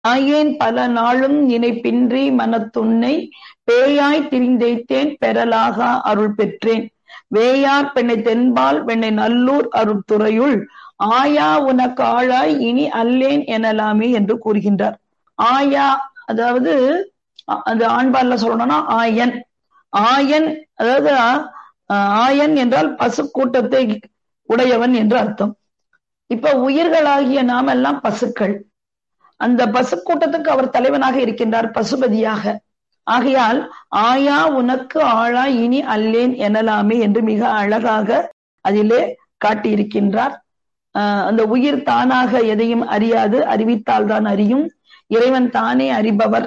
ஆயேன் பல நாளும் நினைப்பின்றி மனத்துன்னை பேயாய் திரிந்தைத்தேன் பெறலாக அருள் பெற்றேன் வேயார் பெண்ணை தென்பால் வெண்ணை நல்லூர் அருட்துறையுள் ஆயா உனக்கு ஆளாய் இனி அல்லேன் எனலாமே என்று கூறுகின்றார் ஆயா அதாவது அந்த ஆண்பால்ல சொல்லணும்னா ஆயன் ஆயன் அதாவது ஆயன் என்றால் பசு கூட்டத்தை உடையவன் என்று அர்த்தம் இப்ப உயிர்களாகிய நாமெல்லாம் பசுக்கள் அந்த பசு கூட்டத்துக்கு அவர் தலைவனாக இருக்கின்றார் பசுபதியாக ஆகையால் ஆயா உனக்கு ஆளா இனி அல்லேன் எனலாமே என்று மிக அழகாக அதிலே காட்டியிருக்கின்றார் அந்த உயிர் தானாக எதையும் அறியாது அறிவித்தால் தான் அறியும் இறைவன் தானே அறிபவர்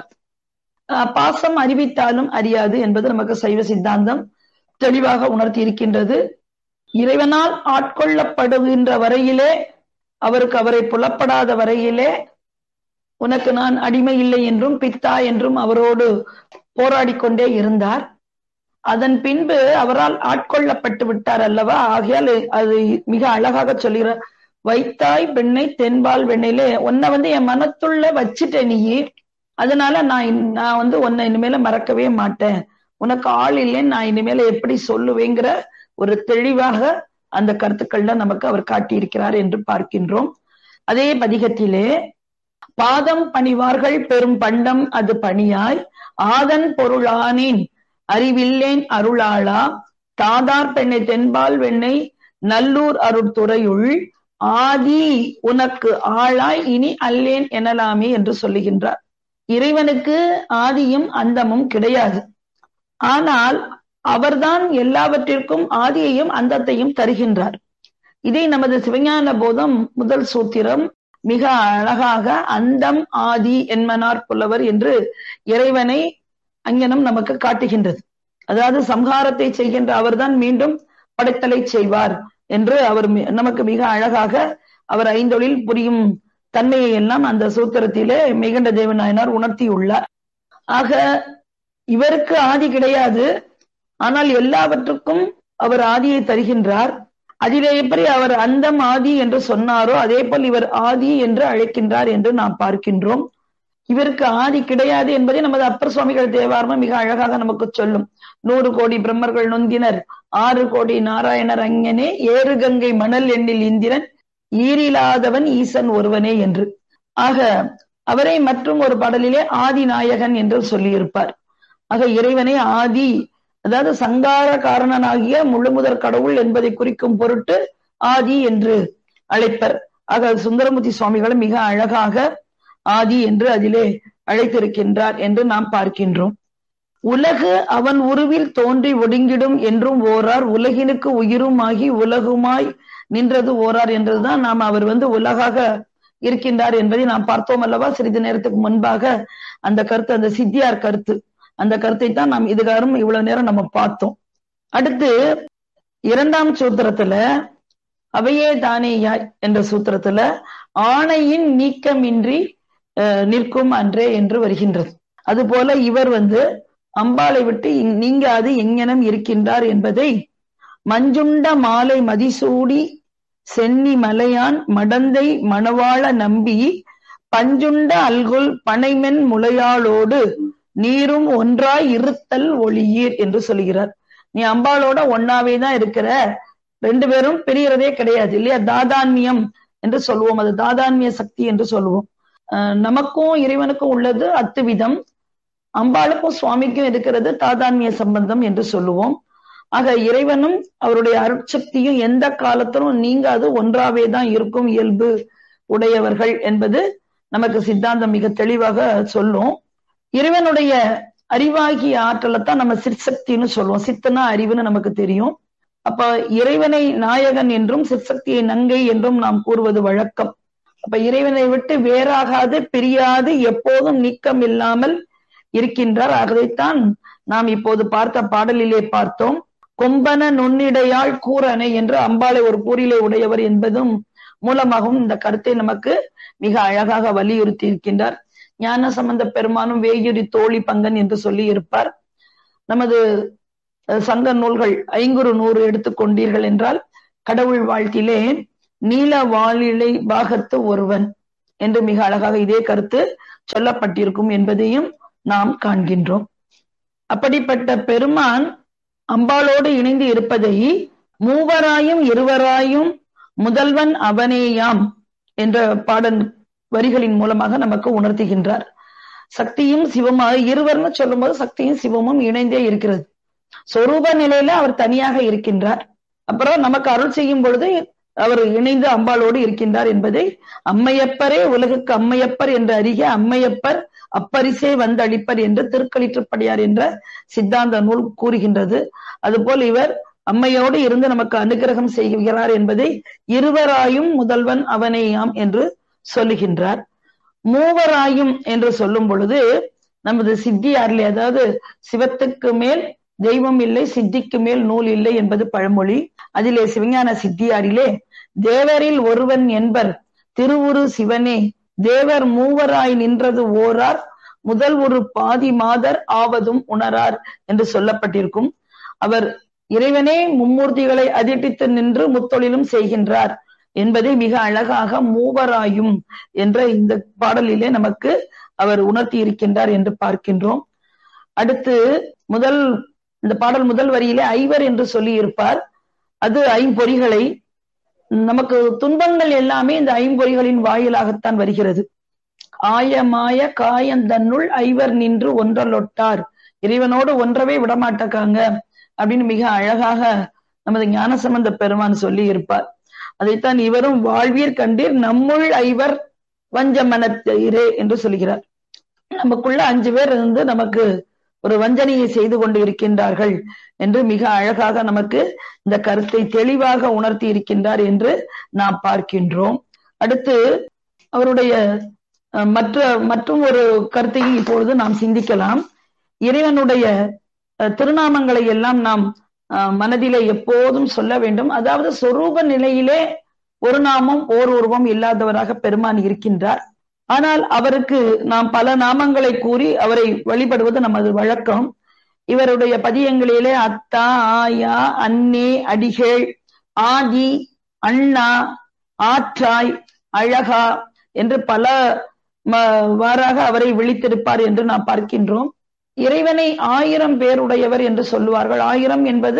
பாசம் அறிவித்தாலும் அறியாது என்பது நமக்கு சைவ சித்தாந்தம் தெளிவாக உணர்த்தி இருக்கின்றது இறைவனால் ஆட்கொள்ளப்படுகின்ற வரையிலே அவருக்கு அவரை புலப்படாத வரையிலே உனக்கு நான் அடிமை இல்லை என்றும் பித்தா என்றும் அவரோடு போராடி கொண்டே இருந்தார் அதன் பின்பு அவரால் ஆட்கொள்ளப்பட்டு விட்டார் அல்லவா ஆகையால் அது மிக அழகாக சொல்லுகிறார் வைத்தாய் பெண்ணை தென்பால் வெண்ணிலே உன்னை வந்து என் மனத்துள்ள வச்சுட்டேன் நீ அதனால நான் நான் வந்து உன்னை இனிமேல மறக்கவே மாட்டேன் உனக்கு ஆள் இல்லைன்னு நான் இனிமேல எப்படி சொல்லுவேங்கிற ஒரு தெளிவாக அந்த கருத்துக்கள்ல நமக்கு அவர் காட்டியிருக்கிறார் என்று பார்க்கின்றோம் அதே பதிகத்திலே பாதம் பணிவார்கள் பெரும் பண்டம் அது பணியாய் ஆதன் பொருளானேன் அறிவில்லேன் அருளாளா தாதார் பெண்ணை தென்பால் வெண்ணை நல்லூர் அருட்துறையுள் ஆதி உனக்கு ஆளாய் இனி அல்லேன் எனலாமே என்று சொல்லுகின்றார் இறைவனுக்கு ஆதியும் அந்தமும் கிடையாது ஆனால் அவர்தான் எல்லாவற்றிற்கும் ஆதியையும் அந்தத்தையும் தருகின்றார் இதை நமது சிவஞான போதம் முதல் சூத்திரம் மிக அழகாக அந்தம் ஆதி என்மனார் புலவர் என்று இறைவனை அங்கனம் நமக்கு காட்டுகின்றது அதாவது சம்ஹாரத்தை செய்கின்ற அவர்தான் மீண்டும் படைத்தலை செய்வார் என்று அவர் நமக்கு மிக அழகாக அவர் ஐந்தொழில் புரியும் தன்மையை எல்லாம் அந்த சூத்திரத்திலே மெய்கண்ட தேவநாயனார் உணர்த்தியுள்ளார் ஆக இவருக்கு ஆதி கிடையாது ஆனால் எல்லாவற்றுக்கும் அவர் ஆதியை தருகின்றார் அதிலே எப்படி அவர் அந்தம் ஆதி என்று சொன்னாரோ அதே போல் இவர் ஆதி என்று அழைக்கின்றார் என்று நாம் பார்க்கின்றோம் இவருக்கு ஆதி கிடையாது என்பதை நமது அப்பர் சுவாமிகள் தேவாரமும் மிக அழகாக நமக்கு சொல்லும் நூறு கோடி பிரம்மர்கள் நொந்தினர் ஆறு கோடி நாராயணர் அங்கனே ஏறு கங்கை மணல் எண்ணில் இந்திரன் ஈரிலாதவன் ஈசன் ஒருவனே என்று ஆக அவரை மற்றும் ஒரு பாடலிலே ஆதி நாயகன் என்று சொல்லியிருப்பார் ஆக இறைவனை ஆதி அதாவது சங்கார காரணனாகிய முழுமுதற் கடவுள் என்பதை குறிக்கும் பொருட்டு ஆதி என்று அழைப்பர் ஆக சுந்தரமூர்த்தி சுவாமிகளும் மிக அழகாக ஆதி என்று அதிலே அழைத்திருக்கின்றார் என்று நாம் பார்க்கின்றோம் உலகு அவன் உருவில் தோன்றி ஒடுங்கிடும் என்றும் ஓரார் உலகினுக்கு உயிருமாகி உலகுமாய் நின்றது ஓரார் என்றுதான் நாம் அவர் வந்து உலகாக இருக்கின்றார் என்பதை நாம் பார்த்தோம் அல்லவா சிறிது நேரத்துக்கு முன்பாக அந்த கருத்து அந்த சித்தியார் கருத்து அந்த கருத்தை தான் நாம் இதுகாரும் இவ்வளவு நேரம் நம்ம பார்த்தோம் அடுத்து இரண்டாம் சூத்திரத்துல அவையே தானேயாய் என்ற சூத்திரத்துல ஆணையின் நீக்கமின்றி நிற்கும் அன்றே என்று வருகின்றது அதுபோல இவர் வந்து அம்பாளை விட்டு நீங்காது எங்கனம் இருக்கின்றார் என்பதை மஞ்சுண்ட மாலை மதிசூடி சென்னி மலையான் மடந்தை மணவாள நம்பி பஞ்சுண்ட அல்குல் பனைமென் முளையாளோடு நீரும் ஒன்றாய் இருத்தல் ஒளியீர் என்று சொல்கிறார் நீ அம்பாளோட ஒன்னாவே தான் இருக்கிற ரெண்டு பேரும் பிரியறதே கிடையாது இல்லையா தாதான்மியம் என்று சொல்லுவோம் அது தாதான்மிய சக்தி என்று சொல்லுவோம் நமக்கும் இறைவனுக்கும் உள்ளது அத்துவிதம் அம்பாளுக்கும் சுவாமிக்கும் இருக்கிறது தாதான்மிய சம்பந்தம் என்று சொல்லுவோம் ஆக இறைவனும் அவருடைய அருட்சக்தியும் எந்த காலத்திலும் நீங்காது ஒன்றாவே தான் இருக்கும் இயல்பு உடையவர்கள் என்பது நமக்கு சித்தாந்தம் மிக தெளிவாக சொல்லும் இறைவனுடைய அறிவாகிய ஆற்றலைத்தான் நம்ம சிற்சக்தின்னு சொல்லுவோம் சித்தனா அறிவுன்னு நமக்கு தெரியும் அப்ப இறைவனை நாயகன் என்றும் சிற்சக்தியை நங்கை என்றும் நாம் கூறுவது வழக்கம் அப்ப இறைவனை விட்டு வேறாகாது பிரியாது எப்போதும் நீக்கம் இல்லாமல் இருக்கின்றார் அதைத்தான் நாம் இப்போது பார்த்த பாடலிலே பார்த்தோம் கொம்பன நுண்ணிடையாள் கூரனை என்று அம்பாளை ஒரு கூறிலே உடையவர் என்பதும் மூலமாகவும் இந்த கருத்தை நமக்கு மிக அழகாக வலியுறுத்தி இருக்கின்றார் ஞான சம்பந்த பெருமானும் வேயுரி தோழி பங்கன் என்று சொல்லி இருப்பார் நமது சங்க நூல்கள் ஐங்குறு நூறு எடுத்துக்கொண்டீர்கள் என்றால் கடவுள் வாழ்த்திலே நீல வாழிலை பாகத்து ஒருவன் என்று மிக அழகாக இதே கருத்து சொல்லப்பட்டிருக்கும் என்பதையும் நாம் காண்கின்றோம் அப்படிப்பட்ட பெருமான் அம்பாளோடு இணைந்து இருப்பதை மூவராயும் இருவராயும் முதல்வன் அவனேயாம் என்ற பாடல் வரிகளின் மூலமாக நமக்கு உணர்த்துகின்றார் சக்தியும் சிவமாக இருவர்னு சொல்லும்போது சக்தியும் சிவமும் இணைந்தே இருக்கிறது சொரூப நிலையில அவர் தனியாக இருக்கின்றார் அப்புறம் நமக்கு அருள் செய்யும் பொழுது அவர் இணைந்து அம்பாளோடு இருக்கின்றார் என்பதை அம்மையப்பரே உலகுக்கு அம்மையப்பர் என்று அறிக அம்மையப்பர் அப்பரிசே வந்து அளிப்பர் என்று திருக்களிற்றுப்படியார் என்ற சித்தாந்த நூல் கூறுகின்றது அதுபோல் இவர் அம்மையோடு இருந்து நமக்கு அனுகிரகம் செய்கிறார் என்பதை இருவராயும் முதல்வன் அவனேயாம் என்று சொல்லுகின்றார் மூவராயும் என்று சொல்லும் பொழுது நமது சித்தியாரிலே அதாவது சிவத்துக்கு மேல் தெய்வம் இல்லை சித்திக்கு மேல் நூல் இல்லை என்பது பழமொழி அதிலே சிவஞான சித்தியாரிலே தேவரில் ஒருவன் என்பர் திருவுரு சிவனே தேவர் மூவராய் நின்றது ஓரார் முதல் ஒரு பாதி மாதர் ஆவதும் உணரார் என்று சொல்லப்பட்டிருக்கும் அவர் இறைவனே மும்மூர்த்திகளை அதிட்டித்து நின்று முத்தொழிலும் செய்கின்றார் என்பதை மிக அழகாக மூவராயும் என்ற இந்த பாடலிலே நமக்கு அவர் உணர்த்தி இருக்கின்றார் என்று பார்க்கின்றோம் அடுத்து முதல் இந்த பாடல் முதல் வரியிலே ஐவர் என்று சொல்லி இருப்பார் அது ஐம்பொறிகளை நமக்கு துன்பங்கள் எல்லாமே இந்த ஐம்பொறிகளின் வாயிலாகத்தான் வருகிறது ஆயமாய காயந்தன்னுள் ஐவர் நின்று ஒன்றலொட்டார் இறைவனோடு ஒன்றவே விடமாட்டக்காங்க அப்படின்னு மிக அழகாக நமது ஞானசம்பந்த பெருமான் சொல்லி இருப்பார் அதைத்தான் இவரும் வாழ்வீர் கண்டீர் நம்முள் ஐவர் வஞ்சமனத்தீரே என்று சொல்கிறார் நமக்குள்ள அஞ்சு பேர் இருந்து நமக்கு ஒரு வஞ்சனையை செய்து கொண்டு இருக்கின்றார்கள் என்று மிக அழகாக நமக்கு இந்த கருத்தை தெளிவாக உணர்த்தி இருக்கின்றார் என்று நாம் பார்க்கின்றோம் அடுத்து அவருடைய மற்ற மற்றும் ஒரு கருத்தையும் இப்பொழுது நாம் சிந்திக்கலாம் இறைவனுடைய திருநாமங்களை எல்லாம் நாம் மனதிலே எப்போதும் சொல்ல வேண்டும் அதாவது சொரூப நிலையிலே ஒரு நாமம் ஓர் உருவம் இல்லாதவராக பெருமான் இருக்கின்றார் ஆனால் அவருக்கு நாம் பல நாமங்களை கூறி அவரை வழிபடுவது நமது வழக்கம் இவருடைய பதியங்களிலே அத்தா ஆயா அன்னே அடிகள் ஆதி அண்ணா ஆற்றாய் அழகா என்று பல வாராக அவரை விழித்திருப்பார் என்று நாம் பார்க்கின்றோம் இறைவனை ஆயிரம் பேருடையவர் என்று சொல்லுவார்கள் ஆயிரம் என்பது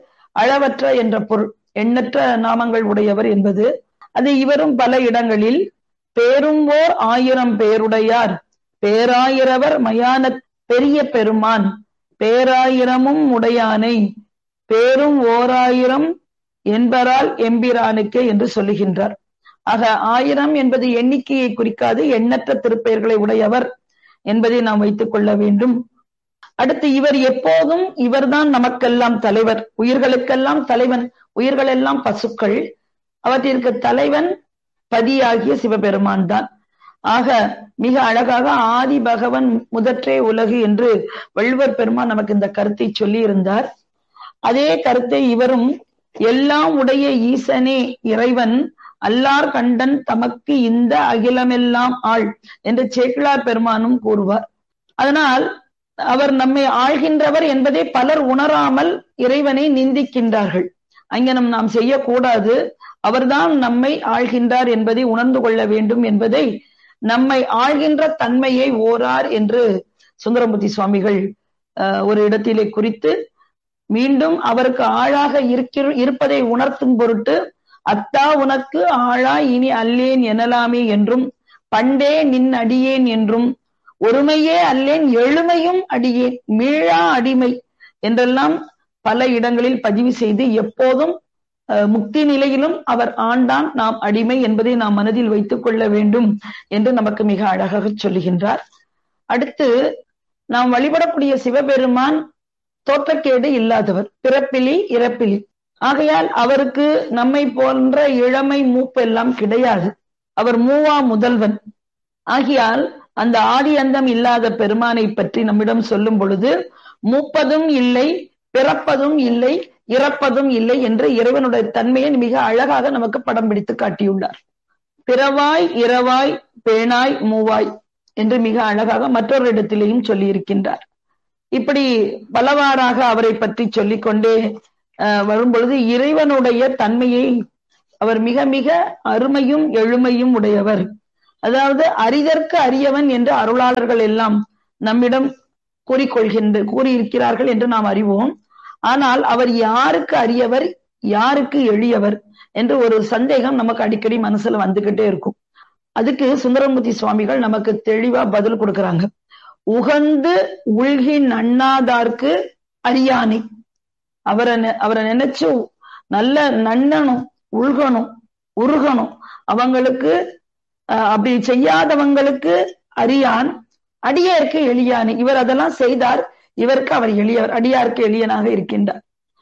அளவற்ற என்ற பொருள் எண்ணற்ற நாமங்கள் உடையவர் என்பது அது இவரும் பல இடங்களில் பேரும் ஓர் ஆயிரம் பேருடையார் பேராயிரவர் மயான பெரிய பெருமான் பேராயிரமும் உடையானை பேரும் ஓராயிரம் என்பரால் எம்பிரானுக்கே என்று சொல்லுகின்றார் ஆக ஆயிரம் என்பது எண்ணிக்கையை குறிக்காது எண்ணற்ற திருப்பெயர்களை உடையவர் என்பதை நாம் வைத்துக் கொள்ள வேண்டும் அடுத்து இவர் எப்போதும் இவர்தான் நமக்கெல்லாம் தலைவர் உயிர்களுக்கெல்லாம் தலைவன் உயிர்கள் எல்லாம் பசுக்கள் அவற்றிற்கு தலைவன் பதியாகிய சிவபெருமான் தான் ஆக மிக அழகாக ஆதி பகவன் முதற்றே உலகு என்று வள்ளுவர் பெருமான் நமக்கு இந்த கருத்தை சொல்லி இருந்தார் அதே கருத்தை இவரும் எல்லாம் உடைய ஈசனே இறைவன் அல்லார் கண்டன் தமக்கு இந்த அகிலமெல்லாம் ஆள் என்று சேக்கிழார் பெருமானும் கூறுவார் அதனால் அவர் நம்மை ஆள்கின்றவர் என்பதை பலர் உணராமல் இறைவனை நிந்திக்கின்றார்கள் அங்கனம் நாம் செய்யக்கூடாது அவர்தான் நம்மை ஆள்கின்றார் என்பதை உணர்ந்து கொள்ள வேண்டும் என்பதை நம்மை ஆள்கின்ற தன்மையை ஓரார் என்று சுந்தரமூர்த்தி சுவாமிகள் ஒரு இடத்திலே குறித்து மீண்டும் அவருக்கு ஆளாக இருக்கிற இருப்பதை உணர்த்தும் பொருட்டு அத்தா உனக்கு ஆளா இனி அல்லேன் எனலாமே என்றும் பண்டே நின் அடியேன் என்றும் ஒருமையே அல்லேன் எழுமையும் அடியேன் மீளா அடிமை என்றெல்லாம் பல இடங்களில் பதிவு செய்து எப்போதும் முக்தி நிலையிலும் அவர் ஆண்டான் நாம் அடிமை என்பதை நாம் மனதில் வைத்துக் கொள்ள வேண்டும் என்று நமக்கு மிக அழகாக சொல்லுகின்றார் அடுத்து நாம் வழிபடக்கூடிய சிவபெருமான் தோற்றக்கேடு இல்லாதவர் பிறப்பிலி இறப்பிலி ஆகையால் அவருக்கு நம்மை போன்ற இளமை மூப்பு எல்லாம் கிடையாது அவர் மூவா முதல்வன் ஆகியால் அந்த ஆதி அந்தம் இல்லாத பெருமானை பற்றி நம்மிடம் சொல்லும் பொழுது மூப்பதும் இல்லை பிறப்பதும் இல்லை இறப்பதும் இல்லை என்று இறைவனுடைய தன்மையை மிக அழகாக நமக்கு படம் பிடித்து காட்டியுள்ளார் பிறவாய் இரவாய் பேணாய் மூவாய் என்று மிக அழகாக மற்றொரு இடத்திலேயும் சொல்லி இருக்கின்றார் இப்படி பலவாறாக அவரை பற்றி சொல்லிக் கொண்டே வரும் பொழுது இறைவனுடைய தன்மையை அவர் மிக மிக அருமையும் எழுமையும் உடையவர் அதாவது அரிதற்கு அரியவன் என்று அருளாளர்கள் எல்லாம் நம்மிடம் கூறிக்கொள்கின்ற கூறியிருக்கிறார்கள் என்று நாம் அறிவோம் ஆனால் அவர் யாருக்கு அரியவர் யாருக்கு எளியவர் என்று ஒரு சந்தேகம் நமக்கு அடிக்கடி மனசுல வந்துகிட்டே இருக்கும் அதுக்கு சுந்தரமூர்த்தி சுவாமிகள் நமக்கு தெளிவா பதில் கொடுக்கறாங்க உகந்து உள்கி நன்னாதார்க்கு அரியானை அவரை அவரை நினைச்சு நல்ல நன்னணும் உள்கணும் உருகணும் அவங்களுக்கு அப்படி செய்யாதவங்களுக்கு அரியான் அடியாருக்கு எளியானு இவர் அதெல்லாம் செய்தார் இவருக்கு அவர் எளியவர் அடியாருக்கு எளியனாக இருக்கின்றார்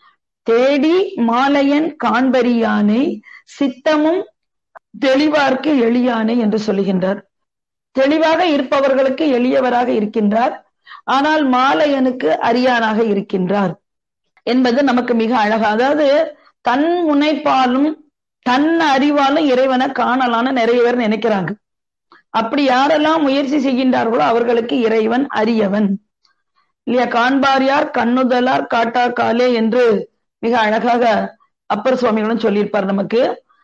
தேடி மாலையன் காண்பரியானை சித்தமும் தெளிவார்க்கு எளியானை என்று சொல்லுகின்றார் தெளிவாக இருப்பவர்களுக்கு எளியவராக இருக்கின்றார் ஆனால் மாலையனுக்கு அரியானாக இருக்கின்றார் என்பது நமக்கு மிக அழகா அதாவது தன் முனைப்பாலும் தன் அறிவாலும் இறைவனை காணலான்னு நிறைய பேர் நினைக்கிறாங்க அப்படி யாரெல்லாம் முயற்சி செய்கின்றார்களோ அவர்களுக்கு இறைவன் அரியவன் இல்லையா காண்பார் யார் கண்ணுதலார் காட்டா காலே என்று மிக அழகாக அப்பர் சுவாமிகளும் சொல்லியிருப்பார் நமக்கு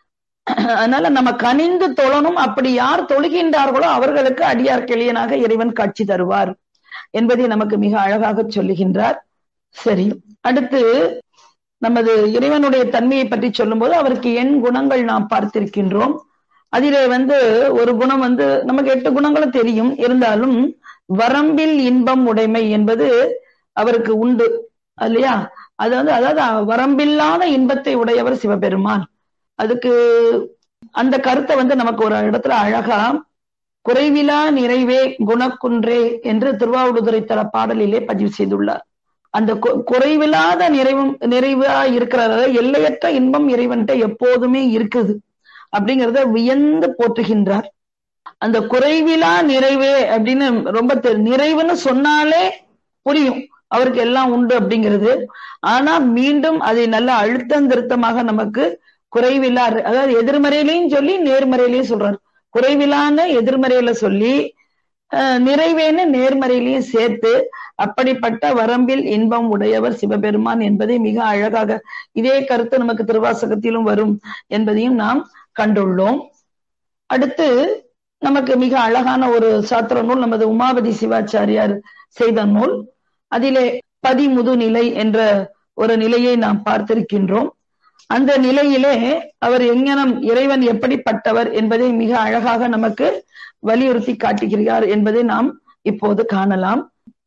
அதனால நம்ம கனிந்து தொழணும் அப்படி யார் தொழுகின்றார்களோ அவர்களுக்கு அடியார் கிளியனாக இறைவன் காட்சி தருவார் என்பதை நமக்கு மிக அழகாக சொல்லுகின்றார் சரி அடுத்து நமது இறைவனுடைய தன்மையை பற்றி சொல்லும்போது அவருக்கு எண் குணங்கள் நாம் பார்த்திருக்கின்றோம் அதிலே வந்து ஒரு குணம் வந்து நமக்கு எட்டு குணங்களும் தெரியும் இருந்தாலும் வரம்பில் இன்பம் உடைமை என்பது அவருக்கு உண்டு இல்லையா அது வந்து அதாவது வரம்பில்லாத இன்பத்தை உடையவர் சிவபெருமான் அதுக்கு அந்த கருத்தை வந்து நமக்கு ஒரு இடத்துல அழகா குறைவிலா நிறைவே குணக்குன்றே என்று திருவாவூடுதுறை தர பாடலிலே பதிவு செய்துள்ளார் அந்த குறைவில்லாத நிறைவும் நிறைவா இருக்கிற எல்லையற்ற இன்பம் இறைவன்கிட்ட எப்போதுமே இருக்குது அப்படிங்கிறத வியந்து போற்றுகின்றார் அந்த குறைவிலா நிறைவே அப்படின்னு ரொம்ப நிறைவுன்னு சொன்னாலே புரியும் அவருக்கு எல்லாம் உண்டு அப்படிங்கிறது ஆனா மீண்டும் அதை நல்ல அழுத்தம் திருத்தமாக நமக்கு குறைவில்லா அதாவது எதிர்மறையிலையும் சொல்லி நேர்மறையிலையும் சொல்றாரு குறைவிலான எதிர்மறையில சொல்லி நிறைவேன்னு நேர்மறையிலையும் சேர்த்து அப்படிப்பட்ட வரம்பில் இன்பம் உடையவர் சிவபெருமான் என்பதை மிக அழகாக இதே கருத்து நமக்கு திருவாசகத்திலும் வரும் என்பதையும் நாம் கண்டுள்ளோம் அடுத்து நமக்கு மிக அழகான ஒரு சாத்திர நூல் நமது உமாபதி சிவாச்சாரியார் செய்த நூல் அதிலே பதிமுது நிலை என்ற ஒரு நிலையை நாம் பார்த்திருக்கின்றோம் அந்த நிலையிலே அவர் எங்கனம் இறைவன் எப்படிப்பட்டவர் என்பதை மிக அழகாக நமக்கு வலியுறுத்தி காட்டுகிறார் என்பதை நாம் இப்போது காணலாம்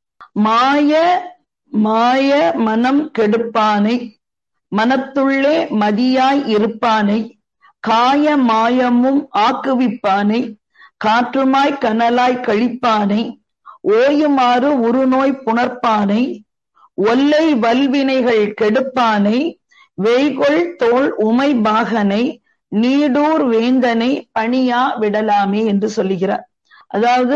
மாய மாய மனம் கெடுப்பானை மனத்துள்ளே மதியாய் இருப்பானை காய மாயமும் ஆக்குவிப்பானை காற்றுமாய் கனலாய் கழிப்பானை ஓயுமாறு உருநோய் புணர்ப்பானை ஒல்லை வல்வினைகள் கெடுப்பானை வெய்கொள் தோல் உமை பாகனை நீடூர் வேந்தனை பணியா விடலாமே என்று சொல்லுகிறார் அதாவது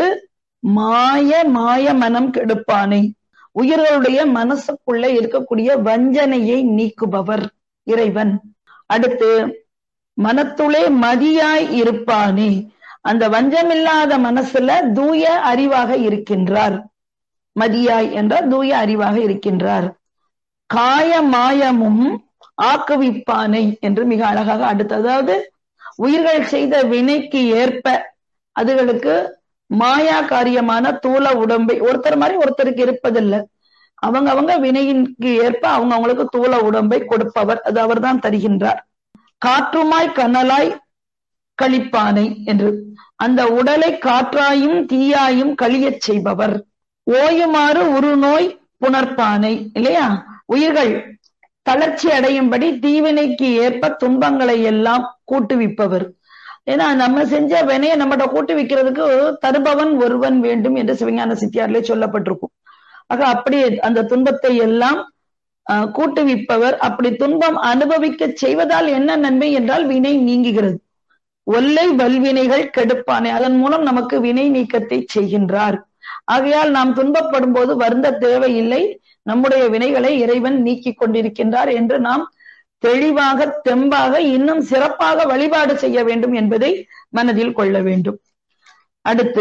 மாய மாய மனம் கெடுப்பானை உயிர்களுடைய மனசுக்குள்ள இருக்கக்கூடிய வஞ்சனையை நீக்குபவர் இறைவன் அடுத்து மனத்துளே மதியாய் இருப்பானே அந்த வஞ்சமில்லாத மனசுல தூய அறிவாக இருக்கின்றார் மதியாய் என்றால் தூய அறிவாக இருக்கின்றார் காய மாயமும் ஆக்குவிப்பானை என்று மிக அழகாக அடுத்து அதாவது உயிர்கள் செய்த வினைக்கு ஏற்ப அதுகளுக்கு மாயா காரியமான தூள உடம்பை ஒருத்தர் மாதிரி ஒருத்தருக்கு இருப்பதில்லை அவங்க அவங்க வினையின்க்கு ஏற்ப அவங்க அவங்களுக்கு தூள உடம்பை கொடுப்பவர் அது அவர்தான் தருகின்றார் காற்றுமாய் கனலாய் கழிப்பானை என்று அந்த உடலை காற்றாயும் தீயாயும் கழியச் செய்பவர் ஓயுமாறு உருநோய் புணர்ப்பானை இல்லையா உயிர்கள் தளர்ச்சி அடையும்படி தீவினைக்கு ஏற்ப துன்பங்களை எல்லாம் கூட்டுவிப்பவர் ஏன்னா நம்ம செஞ்ச வினையை நம்மகிட்ட கூட்டுவிக்கிறதுக்கு தருபவன் ஒருவன் வேண்டும் என்று சிவஞான சித்தியாரிலே சொல்லப்பட்டிருக்கும் ஆக அப்படி அந்த துன்பத்தை எல்லாம் கூட்டுவிப்பவர் அப்படி துன்பம் அனுபவிக்க செய்வதால் என்ன நன்மை என்றால் வினை நீங்குகிறது ஒல்லை வல்வினைகள் கெடுப்பானே அதன் மூலம் நமக்கு வினை நீக்கத்தை செய்கின்றார் ஆகையால் நாம் துன்பப்படும் போது வருந்த தேவையில்லை நம்முடைய வினைகளை இறைவன் நீக்கி கொண்டிருக்கின்றார் என்று நாம் தெளிவாக தெம்பாக இன்னும் சிறப்பாக வழிபாடு செய்ய வேண்டும் என்பதை மனதில் கொள்ள வேண்டும் அடுத்து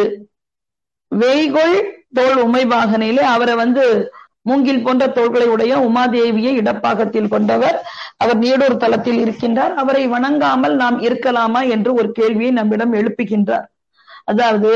வேய்கொள் தோல் உமைவாகனிலே அவரை வந்து மூங்கில் போன்ற தோள்களை உடைய உமாதேவியை இடப்பாகத்தில் கொண்டவர் அவர் நீடூர் தளத்தில் இருக்கின்றார் அவரை வணங்காமல் நாம் இருக்கலாமா என்று ஒரு கேள்வியை நம்மிடம் எழுப்புகின்றார் அதாவது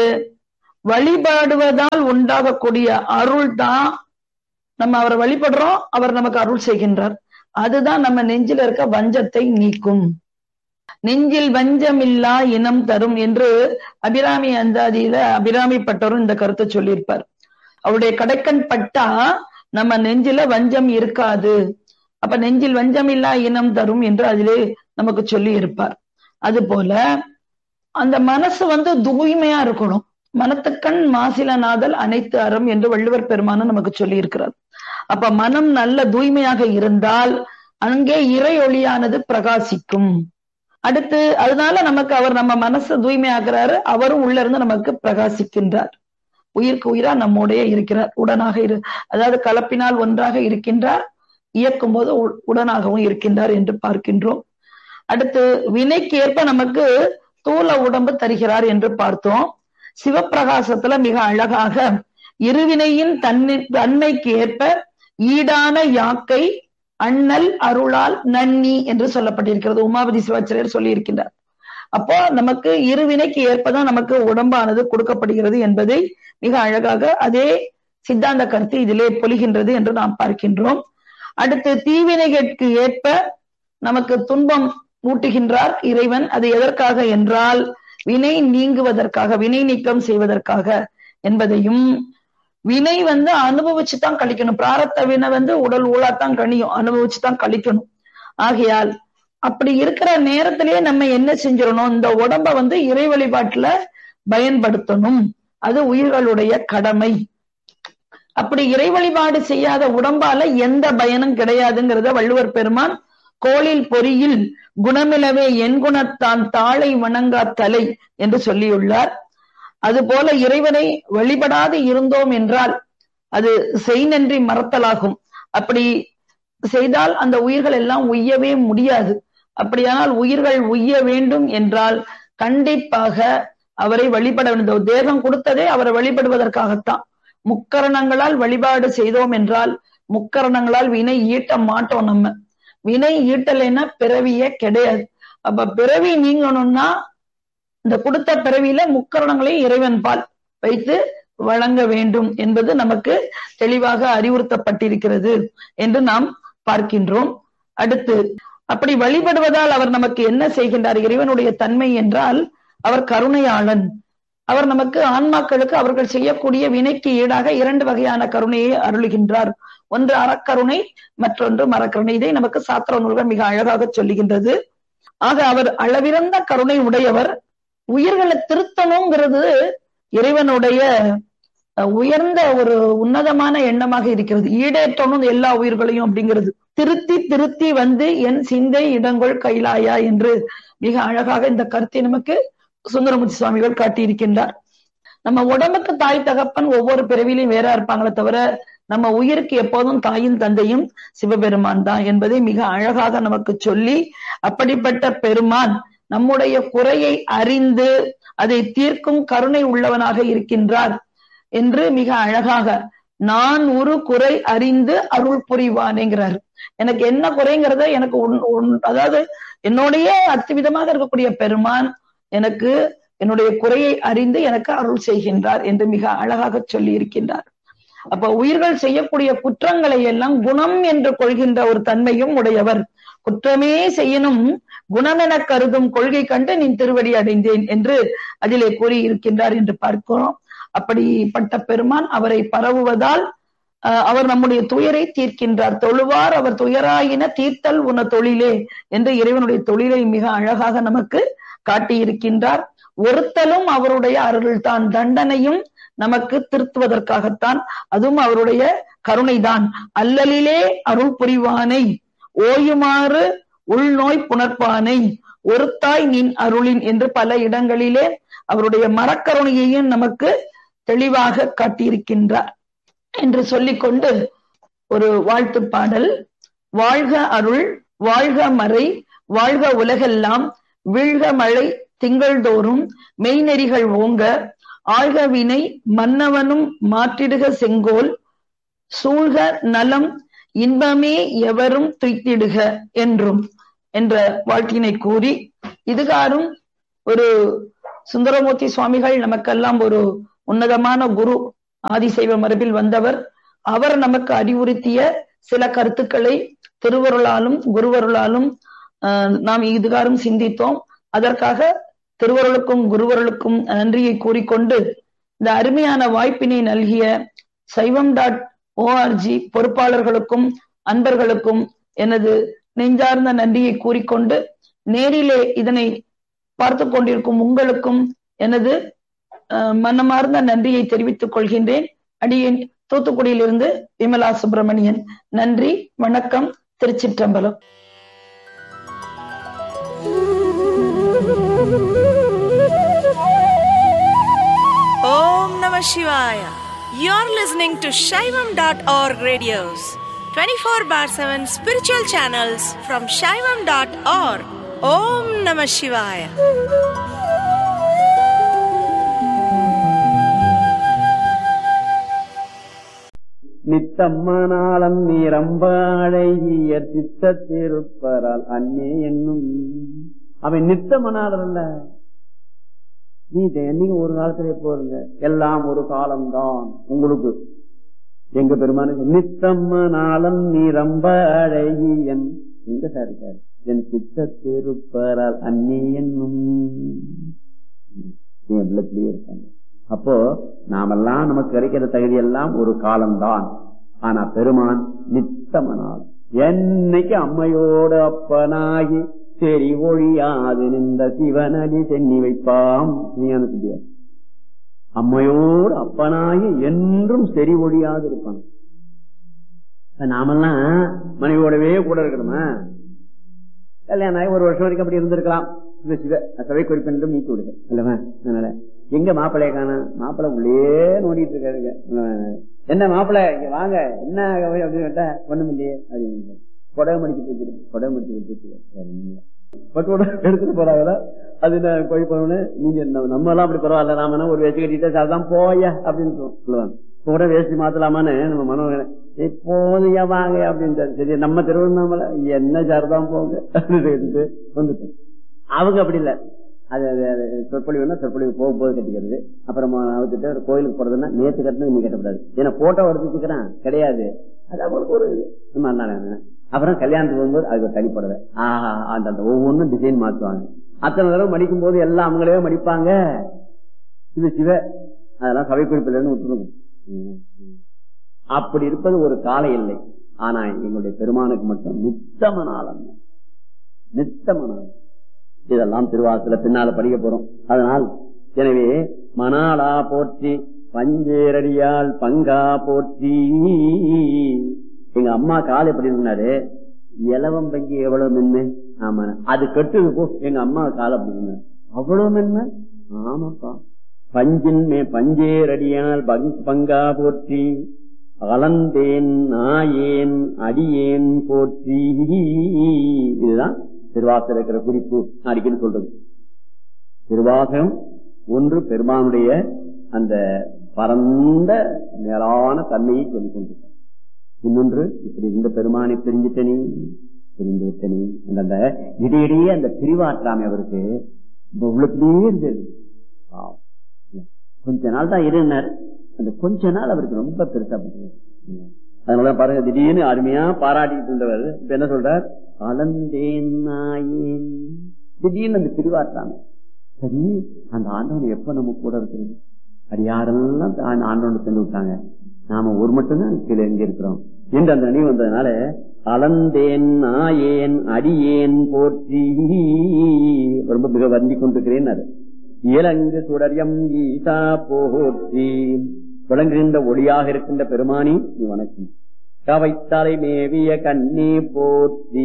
வழிபாடுவதால் உண்டாகக்கூடிய அருள் தான் நம்ம அவரை வழிபடுறோம் அவர் நமக்கு அருள் செய்கின்றார் அதுதான் நம்ம நெஞ்சில் இருக்க வஞ்சத்தை நீக்கும் நெஞ்சில் வஞ்சமில்லா இனம் தரும் என்று அபிராமி அந்தாதியில அபிராமி பட்டரும் இந்த கருத்தை சொல்லியிருப்பார் அவருடைய கடைக்கண் பட்டா நம்ம நெஞ்சில வஞ்சம் இருக்காது அப்ப நெஞ்சில் வஞ்சமில்லா இனம் தரும் என்று அதிலே நமக்கு சொல்லி இருப்பார் அது போல அந்த மனசு வந்து தூய்மையா இருக்கணும் மனத்துக்கண் மாசிலநாதல் அனைத்து அறம் என்று வள்ளுவர் பெருமானும் நமக்கு சொல்லி இருக்கிறார் அப்ப மனம் நல்ல தூய்மையாக இருந்தால் அங்கே இறை ஒளியானது பிரகாசிக்கும் அடுத்து அதனால நமக்கு அவர் நம்ம மனசை தூய்மையாக்குறாரு அவரும் உள்ள இருந்து நமக்கு பிரகாசிக்கின்றார் உயிருக்கு உயிரா நம்முடைய இருக்கிறார் உடனாக இரு அதாவது கலப்பினால் ஒன்றாக இருக்கின்றார் இயக்கும் போது உடனாகவும் இருக்கின்றார் என்று பார்க்கின்றோம் அடுத்து வினைக்கு ஏற்ப நமக்கு தூள உடம்பு தருகிறார் என்று பார்த்தோம் சிவப்பிரகாசத்துல மிக அழகாக இருவினையின் தன்னை தன்மைக்கு ஏற்ப ஈடான யாக்கை அண்ணல் அருளால் நன்னி என்று சொல்லப்பட்டிருக்கிறது உமாபதி சிவாச்சாரியர் சொல்லி இருக்கின்றார் அப்போ நமக்கு இருவினைக்கு ஏற்பதான் நமக்கு உடம்பானது கொடுக்கப்படுகிறது என்பதை மிக அழகாக அதே சித்தாந்த கருத்து இதிலே பொலிகின்றது என்று நாம் பார்க்கின்றோம் அடுத்து தீவினைகளுக்கு ஏற்ப நமக்கு துன்பம் ஊட்டுகின்றார் இறைவன் அது எதற்காக என்றால் வினை நீங்குவதற்காக வினை நீக்கம் செய்வதற்காக என்பதையும் வினை வந்து அனுபவிச்சு தான் கழிக்கணும் பிராரத்த வினை வந்து உடல் ஊழாத்தான் கணியும் அனுபவிச்சு தான் கழிக்கணும் ஆகையால் அப்படி இருக்கிற நேரத்திலேயே நம்ம என்ன செஞ்சிடணும் இந்த உடம்ப வந்து இறை வழிபாட்டுல பயன்படுத்தணும் அது உயிர்களுடைய கடமை அப்படி இறை வழிபாடு செய்யாத உடம்பால எந்த பயனும் கிடையாதுங்கிறத வள்ளுவர் பெருமான் கோளில் பொறியில் குணமிலவே என் குணத்தான் தாளை வணங்கா தலை என்று சொல்லியுள்ளார் அதுபோல இறைவனை வழிபடாது இருந்தோம் என்றால் அது செய் நன்றி மறத்தலாகும் அப்படி செய்தால் அந்த உயிர்கள் எல்லாம் உய்யவே முடியாது அப்படியானால் உயிர்கள் உய்ய வேண்டும் என்றால் கண்டிப்பாக அவரை வழிபட வேண்டும் தேகம் கொடுத்ததே அவரை வழிபடுவதற்காகத்தான் முக்கரணங்களால் வழிபாடு செய்தோம் என்றால் முக்கரணங்களால் வினை ஈட்ட மாட்டோம் நம்ம வினை ஈட்டலைன்னா பிறவியே கிடையாது அப்ப பிறவி நீங்கணும்னா இந்த கொடுத்த பிறவியில முக்கரணங்களையும் இறைவன் பால் வைத்து வழங்க வேண்டும் என்பது நமக்கு தெளிவாக அறிவுறுத்தப்பட்டிருக்கிறது என்று நாம் பார்க்கின்றோம் அடுத்து அப்படி வழிபடுவதால் அவர் நமக்கு என்ன செய்கின்றார் இறைவனுடைய தன்மை என்றால் அவர் கருணையாளன் அவர் நமக்கு ஆன்மாக்களுக்கு அவர்கள் செய்யக்கூடிய வினைக்கு ஈடாக இரண்டு வகையான கருணையை அருளுகின்றார் ஒன்று அறக்கருணை மற்றொன்று மரக்கருணை இதை நமக்கு சாத்திர நூல்கள் மிக அழகாக சொல்லுகின்றது ஆக அவர் அளவிறந்த கருணை உடையவர் உயிர்களை திருத்தணுங்கிறது இறைவனுடைய உயர்ந்த ஒரு உன்னதமான எண்ணமாக இருக்கிறது ஈடேற்றணும் எல்லா உயிர்களையும் அப்படிங்கிறது திருத்தி திருத்தி வந்து என் சிந்தை இடங்கொள் கைலாயா என்று மிக அழகாக இந்த கருத்தை நமக்கு சுந்தரமூர்த்தி சுவாமிகள் காட்டியிருக்கின்றார் நம்ம உடம்புக்கு தாய் தகப்பன் ஒவ்வொரு பிறவிலையும் வேற இருப்பாங்களே தவிர நம்ம உயிருக்கு எப்போதும் தாயும் தந்தையும் சிவபெருமான் தான் என்பதை மிக அழகாக நமக்கு சொல்லி அப்படிப்பட்ட பெருமான் நம்முடைய குறையை அறிந்து அதை தீர்க்கும் கருணை உள்ளவனாக இருக்கின்றார் என்று மிக அழகாக நான் ஒரு குறை அறிந்து அருள் புரிவானேங்கிறார் எனக்கு என்ன குறைங்கிறத எனக்கு அதாவது என்னுடைய அத்துவிதமாக இருக்கக்கூடிய பெருமான் எனக்கு என்னுடைய குறையை அறிந்து எனக்கு அருள் செய்கின்றார் என்று மிக அழகாக சொல்லி இருக்கின்றார் அப்ப உயிர்கள் செய்யக்கூடிய குற்றங்களை எல்லாம் குணம் என்று கொள்கின்ற ஒரு தன்மையும் உடையவர் குற்றமே செய்யணும் குணம் என கருதும் கொள்கை கண்டு நீ திருவடி அடைந்தேன் என்று அதிலே கூறி இருக்கின்றார் என்று பார்க்கிறோம் அப்படிப்பட்ட பெருமான் அவரை பரவுவதால் அவர் நம்முடைய துயரை தீர்க்கின்றார் தொழுவார் அவர் துயராயின தீர்த்தல் உன தொழிலே என்று இறைவனுடைய தொழிலை மிக அழகாக நமக்கு காட்டியிருக்கின்றார் ஒருத்தலும் அவருடைய அருள் தான் தண்டனையும் நமக்கு திருத்துவதற்காகத்தான் அதுவும் அவருடைய கருணைதான் அல்லலிலே அருள் புரிவானை ஓயுமாறு உள்நோய் புணர்ப்பானை ஒருத்தாய் நின் அருளின் என்று பல இடங்களிலே அவருடைய மரக்கருணையையும் நமக்கு தெளிவாக காட்டியிருக்கின்றார் என்று சொல்லிக்கொண்டு ஒரு வாழ்த்து பாடல் வாழ்க அருள் வாழ்க மறை வாழ்க உலகெல்லாம் வீழ்க மழை திங்கள்தோறும் மெய்நெறிகள் ஓங்க ஆழ்க வினை மன்னவனும் மாற்றிடுக செங்கோல் சூழ்க நலம் இன்பமே எவரும் துய்த்திடுக என்றும் என்ற வாழ்க்கையினை கூறி இதுகாரும் ஒரு சுந்தரமூர்த்தி சுவாமிகள் நமக்கெல்லாம் ஒரு உன்னதமான குரு ஆதிசைவ மரபில் வந்தவர் அவர் நமக்கு அறிவுறுத்திய சில கருத்துக்களை திருவருளாலும் குருவருளாலும் ஆஹ், நாம் இதுகாரும் சிந்தித்தோம் அதற்காக திருவருளுக்கும் குருவருளுக்கும் நன்றியை கூறிக்கொண்டு இந்த அருமையான வாய்ப்பினை நல்கிய சைவம் டாட் ஓஆர்ஜி பொறுப்பாளர்களுக்கும் அன்பர்களுக்கும் எனது நெஞ்சார்ந்த நன்றியை கூறிக்கொண்டு நேரிலே இதனை பார்த்து கொண்டிருக்கும் உங்களுக்கும் எனது அஹ், மனமார்ந்த நன்றியை தெரிவித்துக் கொள்கின்றேன் அடியேன் தூத்துக்குடியிலிருந்து விமலா சுப்பிரமணியன் நன்றி வணக்கம் திருச்சிற்றம்பலம் Om Namah Shivaya. You're listening to Shaivam.org radios, 24 bar 7 spiritual channels from Shaivam.org. Om Namah Shivaya. நித்தம்மனாளம் நீரம்பாழைய சித்த திருப்பரால் அன்னே என்னும் அவன் நித்தமனாளர் அல்ல நீ இதை என்னைக்கு ஒரு காலத்திலே போருங்க எல்லாம் ஒரு காலம்தான் உங்களுக்கு எங்க பெருமானு நித்தம்மனாளம் நீரம்பாழையன் எங்க சார் இருக்காரு என் சித்த திருப்பரால் அன்னே என்னும் என் உள்ளத்திலேயே இருக்காங்க அப்போ நாமெல்லாம் நமக்கு கிடைக்கிற தகுதி எல்லாம் ஒரு காலம்தான் ஆனா பெருமான் நித்தமனால் என்னைக்கு அம்மையோடு அப்பனாகி சரி ஒழியாது நின்ற சிவனடி சென்னி வைப்பாம் நீ எனக்கு அம்மையோடு அப்பனாகி என்றும் செறி ஒழியாது இருப்பான் நாமெல்லாம் மனைவியோடவே கூட இருக்கணுமா கல்யாணம் ஆகி ஒரு வருஷம் வரைக்கும் அப்படி இருந்திருக்கலாம் இந்த சிவ சபை குறிப்பின்றும் நீக்கி விடுது இல்லவா அதனால எங்க மாப்பிள்ளைய காண மாப்பிள்ளை உள்ளே நோண்டிட்டு இருக்காருங்க என்ன மாப்பிள்ளை இங்க வாங்க என்ன அப்படின்னு கேட்டா ஒண்ணும் இல்லையே அப்படின்னு புடவை மடிச்சு கொடுத்துரு புடவை மடிச்சு கொடுத்துட்டு பட்டோட எடுத்துட்டு போறாங்களா அது நான் போய் போனோன்னு நீங்க நம்ம எல்லாம் அப்படி பரவாயில்ல நாம ஒரு வேஸ்ட் கட்டிட்டு சார்தான் போய அப்படின்னு சொல்லுவாங்க கூட வேஷ்டி மாத்தலாமான்னு நம்ம மனோ எப்போதையா வாங்க அப்படின்னு சரி நம்ம திருவண்ணாமலை என்ன சார்தான் போங்க அப்படின்னு வந்துட்டோம் அவங்க அப்படி இல்லை அது அது சொற்பொழிவுனா சொற்பொழிவு போகும்போது கட்டிக்கிறது அப்புறம் அவர்கிட்ட ஒரு கோயிலுக்கு போறதுன்னா நேற்று கட்டினது நீ கட்டக்கூடாது ஏன்னா போட்டோ எடுத்துக்கிறான் கிடையாது அது அவங்களுக்கு ஒரு இது அப்புறம் கல்யாணத்துக்கு போகும்போது அதுக்கு ஒரு தனிப்படவை ஆஹா அந்த அந்த ஒவ்வொன்றும் டிசைன் மாத்துவாங்க அத்தனை தடவை மடிக்கும் போது எல்லாம் அவங்களே மடிப்பாங்க இது சிவ அதெல்லாம் சபை குறிப்பில இருந்து விட்டுருக்கும் அப்படி இருப்பது ஒரு கால இல்லை ஆனா எங்களுடைய பெருமானுக்கு மட்டும் நித்தமனாலம் நித்தமனாலம் இதெல்லாம் திருவாசல பின்னால படிக்க போறோம் அதனால் எனவே மணாலா போற்றி பஞ்சேரடியால் பங்கா போற்றி எங்க அம்மா கால் எப்படி இருந்தாரு இலவம் பங்கி எவ்வளவு மென்மை ஆமா அது கட்டுது போ எங்க அம்மா கால் அப்படி இருந்தாரு அவ்வளவு மென்மை ஆமாப்பா பஞ்சின் மே பஞ்சேரடியால் பங்கா போற்றி அலந்தேன் நாயேன் அடியேன் போற்றி இதுதான் திருவாசல் இருக்கிற குறிப்பு அடிக்கடி சொல்றது திருவாசகம் ஒன்று பெருமானுடைய அந்த பரந்த மேலான தன்மையை சொல்லிக் கொண்டிருக்க இன்னொன்று இப்படி இந்த பெருமானை தெரிஞ்சிட்டனி தெரிந்து விட்டனி அந்த இடையிடையே அந்த பிரிவாற்றாமை அவருக்கு உள்ளத்திலேயே இருந்தது கொஞ்ச நாள் தான் இருந்தார் அந்த கொஞ்ச நாள் அவருக்கு ரொம்ப பெருசா அதனால பாருங்க திடீர்னு அருமையா பாராட்டிட்டு இருந்தவர் இப்ப என்ன சொல்றார் கலந்தேன் நாயேன் திடீர்னு அந்த பிரிவாற்றாங்க சரி அந்த ஆண்டவன் எப்ப நம்ம கூட இருக்கிறது அது யாரெல்லாம் ஆண்டவன் சென்று விட்டாங்க நாம ஒரு மட்டும்தான் கீழே எங்க இருக்கிறோம் என்று அந்த நினைவு வந்ததுனால கலந்தேன் நாயேன் அடியேன் போற்றி ரொம்ப மிக வந்தி கொண்டிருக்கிறேன் அது இலங்கு சுடரியம் ஈசா போற்றி விளங்குகின்ற ஒளியாக இருக்கின்ற பெருமானி நீ வணக்கம் கவைத்தலை மேவிய கண்ணே போற்றி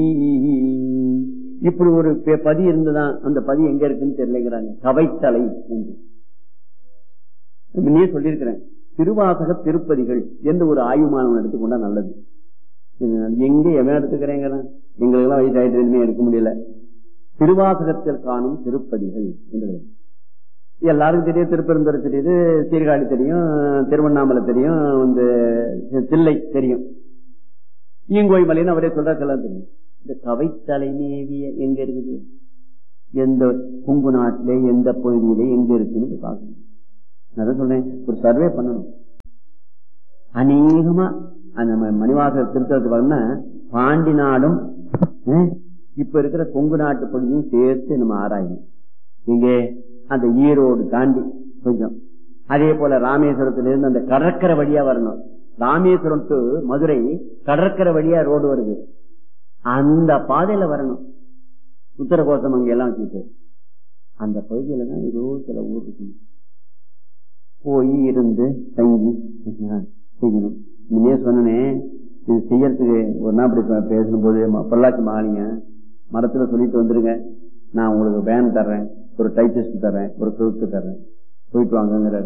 இப்படி ஒரு பதி இருந்துதான் அந்த பதி எங்க இருக்குன்னு தெரியலங்கிறாங்க கவைத்தலை என்று நீ சொல்லியிருக்கிறேன் திருவாசக திருப்பதிகள் என்று ஒரு ஆய்வுமானம் எடுத்துக்கொண்டா நல்லது எங்க எவன் எடுத்துக்கிறேங்கிறான் எங்களுக்கெல்லாம் வயசாயிட்டு எதுவுமே எடுக்க முடியல திருவாசகத்தில் காணும் திருப்பதிகள் என்று எல்லாருக்கும் தெரியும் திருப்பெருந்துறை தெரியுது சீர்காழி தெரியும் திருவண்ணாமலை தெரியும் இந்த தில்லை தெரியும் ஈங்கோய் மலைன்னு அவரே சொல்றாக்கெல்லாம் தெரியும் இந்த கவைத்தலை நேவிய எங்க இருக்குது எந்த கொங்கு நாட்டிலே எந்த பகுதியிலே எங்க இருக்குன்னு பார்க்கணும் நான் அதான் சொல்றேன் ஒரு சர்வே பண்ணணும் அநேகமா அந்த ம- மணிவாசகர் திருத்தத்துக்கு வரணும்னா பாண்டி நாடும் அஹ், இப்ப இருக்கிற கொங்கு நாட்டு பகுதியும் சேர்த்து நம்ம ஆராயணும் இங்கே அந்த ஈரோடு தாண்டி கொஞ்சம் அதே போல ராமேஸ்வரத்திலிருந்து அந்த கடற்கரை வழியா வரணும் ராமேஸ்வரம் டு மதுரை கடற்கரை வழியா ரோடு வருது அந்த பாதையில வரணும் உத்தரகோசம் அங்க எல்லாம் வச்சுட்டு அந்த பகுதியில தான் ஏதோ சில ஊர் இருக்கணும் போய் இருந்து தங்கி செய்யணும் முன்னே சொன்னேன் இது செய்யறதுக்கு ஒரு நாள் இப்படி பே- பேசும்போது ம- பொள்ளாச்சி மாலிங்க மரத்துல சொல்லிட்டு வந்துருங்க நான் உங்களுக்கு வேன் தர்றேன் ஒரு டைபிஸ்ட் தர்றேன் ஒரு கிழக்கு தர்றேன் போயிட்டு வாங்கங்கிறாரு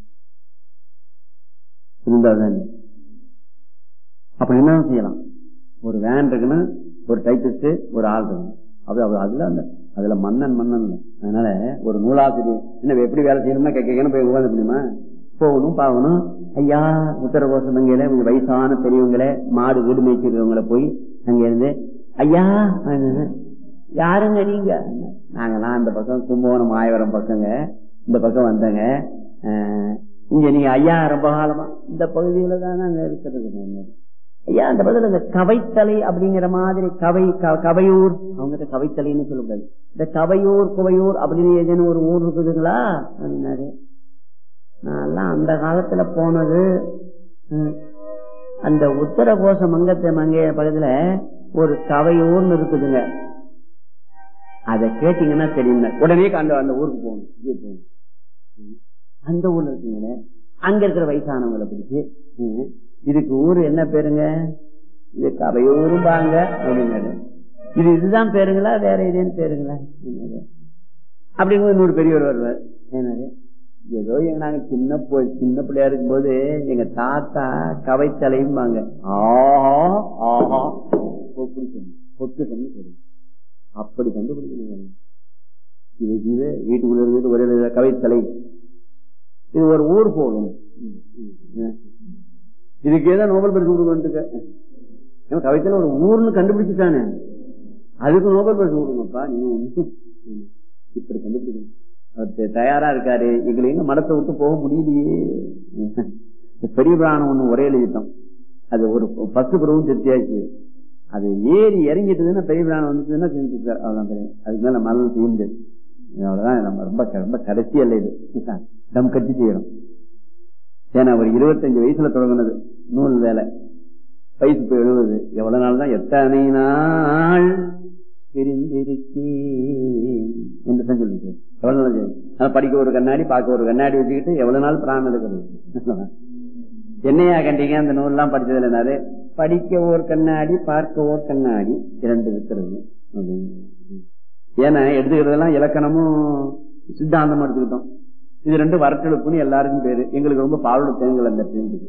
இருந்தாதான் அப்படி என்ன செய்யலாம் ஒரு வேன் இருக்குன்னா ஒரு டைபிஸ்ட் ஒரு ஆள் இருக்கணும் அது அது அதுல அந்த அதுல மன்னன் மன்னன் இல்லை. அதனால ஒரு நூலாசிரியர் என்ன எப்படி வேலை செய்யணும்னா கேட்க கேட்கணும் போய் உட்காந்து முடியுமா போகணும் பாகணும் ஐயா உத்தரகோசம் மங்கையில கொஞ்சம் வயசான பெரியவங்களே மாடு வீடு மேய்ச்சிருக்கவங்கள போய் அங்க இருந்து ஐயா அஹ், யாருங்க நீங்க நாங்கெல்லாம் அந்த பக்கம் கும்பகோணம் மாயவரம் பக்கங்க இந்த பக்கம் வந்தங்க அஹ், இங்க நீங்க ஐயா ரொம்ப காலமா இந்த பகுதியில தான் நாங்க இருக்கிறது ஐயா அந்த பதில் இந்த கவைத்தலை அப்படிங்கிற மாதிரி கவை க- கவையூர் அவங்க கவைத்தலைன்னு சொல்லக்கூடாது இந்த கவையூர் குவையூர் அப்படின்னு ஏதேனும் ஒரு ஊர் இருக்குதுங்களா அப்படின்னாரு நான் அந்த காலத்துல போனது ம், அந்த உத்தரகோச மங்கத்தை மங்கைய பக்கத்துல ஒரு கவையூர்னு இருக்குதுங்க அத கேட்டீங்கன்னா தெரியுங்க உடனே அந்த அந்த ஊருக்கு போகணும் இங்கே போகணும் ம். அந்த ஊர்ல இருக்குங்களே அங்க இருக்கிற வயசானவங்களை பிடிச்சு ம், இதுக்கு ஊரு என்ன பேருங்க இது கவையூரும் பாங்க அப்படின்னாரு இது இதுதான் பேருங்களா வேற ஏதேன்னு பேருங்களா அப்படின்னாரு. அப்படிங்கும்போது இன்னொரு பெரியவர் வருவார் என்னது ஏதோ எங்க நாங்க சின்ன போ- சின்ன பிள்ளையா இருக்கும்போது எங்க தாத்தா கவைத்தலையும்பாங்க ஆஹா ஆஹா பொக்கு சொன்ன பொக்கு சொன்னு சொல்லு அப்படி கண்டுபிடிக்கணும் இது இது வீட்டுக்குள்ள இருந்துட்டு ஒரே ஒரு கவைத்தலை இது ஒரு ஊர் போகும் இதுக்கு ஏதோ நோபல் பரிசு கொடுக்க கவைத்தலை ஒரு ஊர்னு கண்டுபிடிச்சுட்டானே அதுக்கு நோபல் பரிசு கொடுங்கப்பா நீ ஒண்ணும் இப்படி கண்டுபிடிக்கணும் அவர் த- தயாரா இருக்காரு எங்களை எங்க மடத்தை விட்டு போக முடியலையே இந்த பெரிய பிராணம் ஒண்ணு ஒரே எழுதிட்டோம் அது ஒரு பத்து பிறவும் திருப்தியாச்சு அது ஏறி இறங்கிட்டதுன்னா பெரிய பிராணம் வந்துச்சுன்னா செஞ்சுருக்காரு அவ்வளவுதான் தெரியும். அதுக்கு மேல மரணம் செய்ய முடியாது அவ்வளவுதான் நம்ம ரொம்ப க- ரொம்ப கடைசி அல்ல இது தம் கட்டி செய்யணும் ஏன்னா அவர் இருபத்தஞ்சு வயசுல தொடங்கினது நூல் வேலை வயசு இப்ப எழுபது எவ்வளவு நாள் தான் எத்தனை நாள் பிரிந்திருக்கேன் என்று தான் சொல்லிட்டு எவ்வளவு நாள் சரி. ஆனா படிக்க ஒரு கண்ணாடி பார்க்க ஒரு கண்ணாடி வச்சுக்கிட்டு எவ்வளவு நாள் பிராணம் எடுக்கிறது என்னையா கண்டீங்க அந்த நூல்லாம் படிச்சதுல என்னாரு படிக்க ஓர் கண்ணாடி பார்க்க ஓர் கண்ணாடி இரண்டு இருக்கிறது அப்படின்னு. ஏன்னா எடுத்துக்கிறதெல்லாம் இலக்கணமும் சித்தாந்தமும் எடுத்துக்கிட்டோம் இது ரெண்டு வரட்டெழுப்புன்னு எல்லாருக்கும் பேரு எங்களுக்கு ரொம்ப பாலோட தேங்கல் அந்த இருந்தது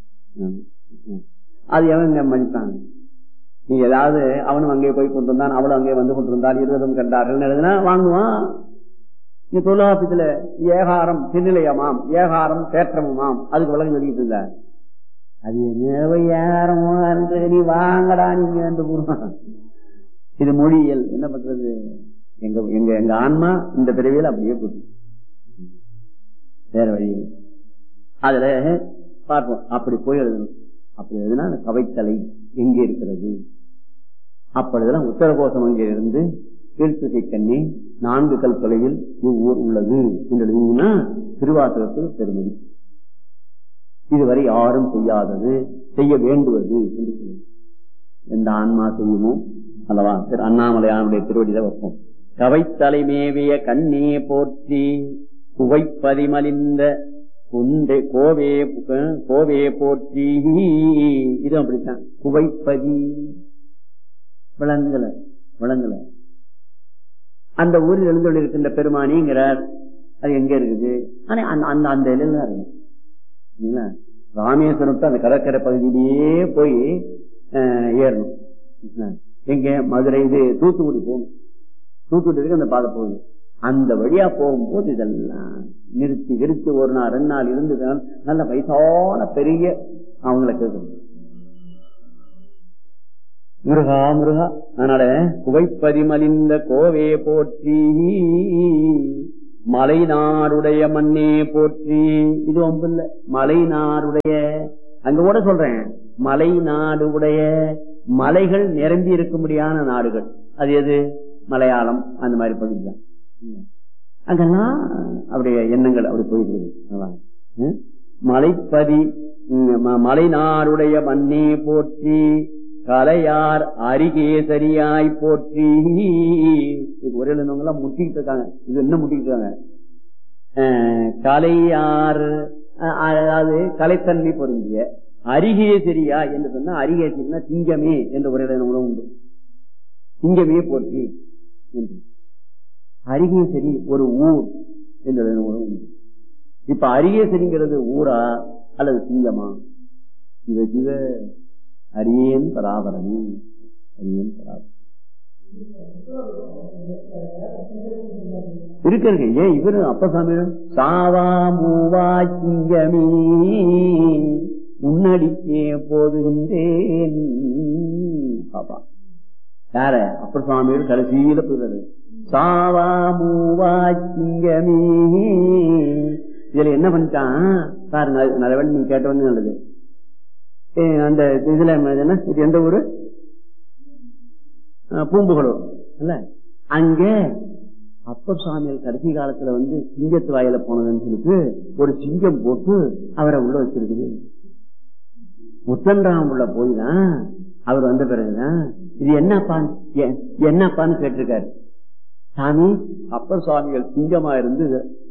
அது எவங்க மதிப்பாங்க நீ ஏதாவது அவனும் அங்கே போய் கொண்டிருந்தான் அவளும் அங்கே வந்து கொண்டிருந்தால் இருவரும் கண்டார்கள் எழுதுனா வாங்குவான் நீ தொழிலாபத்துல ஏகாரம் திருநிலையமாம் ஏகாரம் தேற்றமுமாம் அதுக்கு விளக்கம் சொல்லிட்டு இருந்தா அது என்ன ஏகாரமோ இருந்தது நீ வாங்கடா நீங்க என்று கூறுவான் இது மொழியியல் என்ன பண்றது எங்க எங்க எங்க ஆன்மா இந்த பிறவியில் அப்படியே போட்டு வேற வழி இல்லை. அதுல பார்ப்போம் அப்படி போய் எழுதணும் அப்படி எழுதுனா அந்த கவைத்தலை எங்கே இருக்கிறது அப்பொழுதெல்லாம் உத்தரகோசம் அங்கே இருந்து கீழ்த்திசை கண்ணி நான்கு கல் தொலைவில் இவ்வூர் உள்ளது என்று எழுதினா திருவாசகத்துக்கு பெருமதி இதுவரை யாரும் செய்யாதது செய்ய வேண்டுவது என்று சொல்லுவோம் எந்த ஆன்மா செய்யுமோ அல்லவா திரு அண்ணாமலையானுடைய திருவடியில வைப்போம் கவைத்தலை மேவிய கண்ணே போற்றி குவைப்பதிமலிந்த குண்டை கோவே அஹ், கோவே போற்றி இது அப்படித்தான் குவைப்பதி விளங்கல விளங்கல அந்த ஊரில் எழுந்தொழி இருக்கின்ற பெருமானிங்கிறார் அது எங்க இருக்குது ஆனா அந்த அந்த அந்த இலையில தான் இருக்கு சரிங்களா? ராமேஸ்வரம் to அந்த கடற்கரை பகுதியிலேயே போய் அஹ், ஏறணும் சரிங்களா? எங்க மதுரை இது தூத்துக்குடி போகணும் தூத்துக்குடிக்கு அந்த பாதை போகுது அந்த வழியா போகும்போது இதெல்லாம் நிறுத்தி நிறுத்தி ஒரு நாள் ரெண்டு நாள் இருந்து நல்ல வயசான பெரிய அவங்களை கேட்கணும் முருகா முருகா அதனால புகைப்பதிமலிந்த கோவே போற்றி மலை நாடுடைய மண்ணே போற்றி இது ஒன்றும் மலை நாடுடைய அங்க கூட சொல்றேன் மலை நாடு உடைய மலைகள் நிரம்பி இருக்கும்படியான நாடுகள் அது எது மலையாளம் அந்த மாதிரி பகுதி தான் அங்கெல்லாம் அப்படிய எண்ணங்கள் அப்படி போயிட்டு இருக்கு மலைப்பதி மலை நாடுடைய மண்ணே போற்றி கலையார் அரிகேசரியாய் போற்றி ஒரே இருந்தவங்க எல்லாம் முட்டிக்கிட்டு இருக்காங்க இது என்ன முட்டிக்கிட்டு இருக்காங்க கலையார் அதாவது கலைத்தன்மை பொருந்திய அரிகேசரியா என்று சொன்னா அரிகேசரினா சிங்கமே என்ற ஒரு இடம் உண்டு சிங்கமே போற்றி என்று அரிகேசரி ஒரு ஊர் என்ற உண்டு இப்ப அரிகேசரிங்கிறது ஊரா அல்லது சிங்கமா இத சிவ அரியேன் பராபரணி அரியேன் பராபரணி இருக்கு இருக்கு ஏன் இவரு அப்பசாமி சாவா மூவா சிங்கமே முன்னடிக்கே போதுகின்றேன் பாப்பா யார அப்பர் சுவாமியோட கடைசியில போயிடுறது சாவா மூவா சிங்கமே இதுல என்ன பண்ணிட்டான் பாருங்க நல்ல நீங்க கேட்டவன்னு நல்லது அந்த இதுல என்ன இது எந்த ஊரு பூம்புகளூர் இல்ல அங்க அப்பர் சுவாமிகள் கடைசி காலத்துல வந்து சிங்கத்து வாயில போனதுன்னு சொல்லிட்டு ஒரு சிங்கம் போட்டு அவரை உள்ள வச்சிருக்குது முத்தன்ராம் உள்ள போய் தான் அவர் வந்த பிறகுதான் இது என்னப்பான்னு என்னப்பான்னு கேட்டிருக்காரு சாமி அப்பர் சுவாமிகள் சிங்கமா இருந்து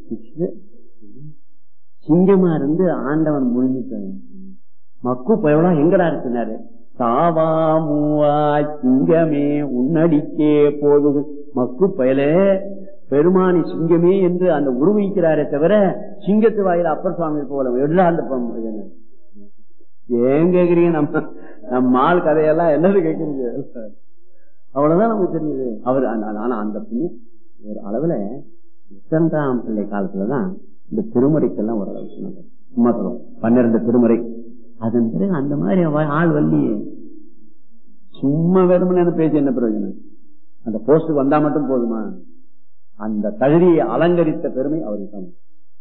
சிங்கமா இருந்து ஆண்டவன் முழுங்கிட்டாங்க மக்கு பயவளா எங்கடா இருக்குனாரு சாவா மூவா சிங்கமே உன்னடிக்கே போது மக்கு பயலே பெருமானி சிங்கமே என்று அந்த உருவிக்கிறாரே தவிர சிங்கத்து வாயில அப்பர் சுவாமி போல எல்லாம் அந்த ஏன் கேக்குறீங்க நம்ம நம்ம ஆள் கதையெல்லாம் என்னது கேக்குறீங்க அவ்வளவுதான் நமக்கு தெரிஞ்சது அவர் ஆனா அந்த புண்ணியம் ஒரு அளவுல இரண்டாம் பிள்ளை காலத்துலதான் இந்த திருமுறைக்கெல்லாம் ஓரளவு சொன்னாங்க சும்மா சொல்லுவோம் பன்னிரண்டு திருமுறை அதன் பிறகு அந்த மாதிரி ஆள் வள்ளியே சும்மா வெறுமனு பேச்சு என்ன பிரயோஜனம் அந்த போஸ்ட் வந்தா மட்டும் போதுமா அந்த தகுதியை அலங்கரித்த பெருமை அவருக்கு தான்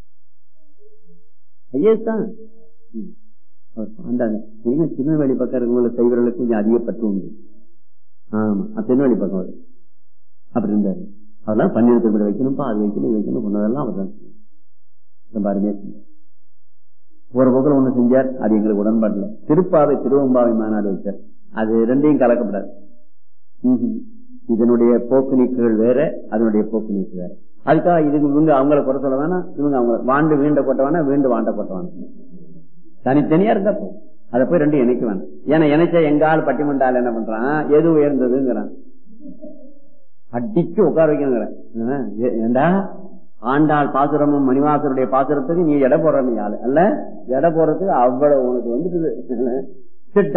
ஐயஸ் தான் அந்த திருநெல்வேலி பக்கம் இருக்கிறவங்களை செய்வர்களுக்கு கொஞ்சம் அதிகப்பட்டு உண்டு ஆமா திருநெல்வேலி பக்கம் அவர் அப்படி இருந்தாரு அதெல்லாம் பன்னீர் திருமணம் வைக்கணும்ப்பா அது வைக்கணும் வைக்கணும் சொன்னதெல்லாம் அவர் தான் ரொம்ப அருமையா செஞ்சார் ஒரு பக்கம் ஒண்ணு செஞ்சார் அது எங்களுக்கு உடன்பாடுல திருப்பாவை திருவம்பாவை மாநாடு வச்சார் அது ரெண்டையும் கலக்கப்படாது இதனுடைய போக்கு நீக்குகள் வேற அதனுடைய போக்கு நீக்கு வேற அதுக்காக இதுக்கு இவங்க அவங்கள குறை சொல்ல வேணாம் இவங்க அவங்க வாண்டு வீண்ட கொட்ட வேணாம் வீண்டு வாண்ட கொட்ட வேணாம் தனித்தனியா இருந்தா போ அதை போய் ரெண்டும் இணைக்க வேணாம் ஏன்னா இணைச்சா எங்க ஆள் பட்டிமண்டால் என்ன பண்றான் எது உயர்ந்ததுங்கிறான் அடிச்சு உட்கார வைக்கணுங்கிறேன் ஏண்டா ஆண்டாள் பாசுரமும் மணிவாசருடைய பாசுரத்துக்கு நீ எடை போடுற நீ ஆளு அல்ல எடை போடுறதுக்கு அவ்வளவு உனக்கு வந்துட்டு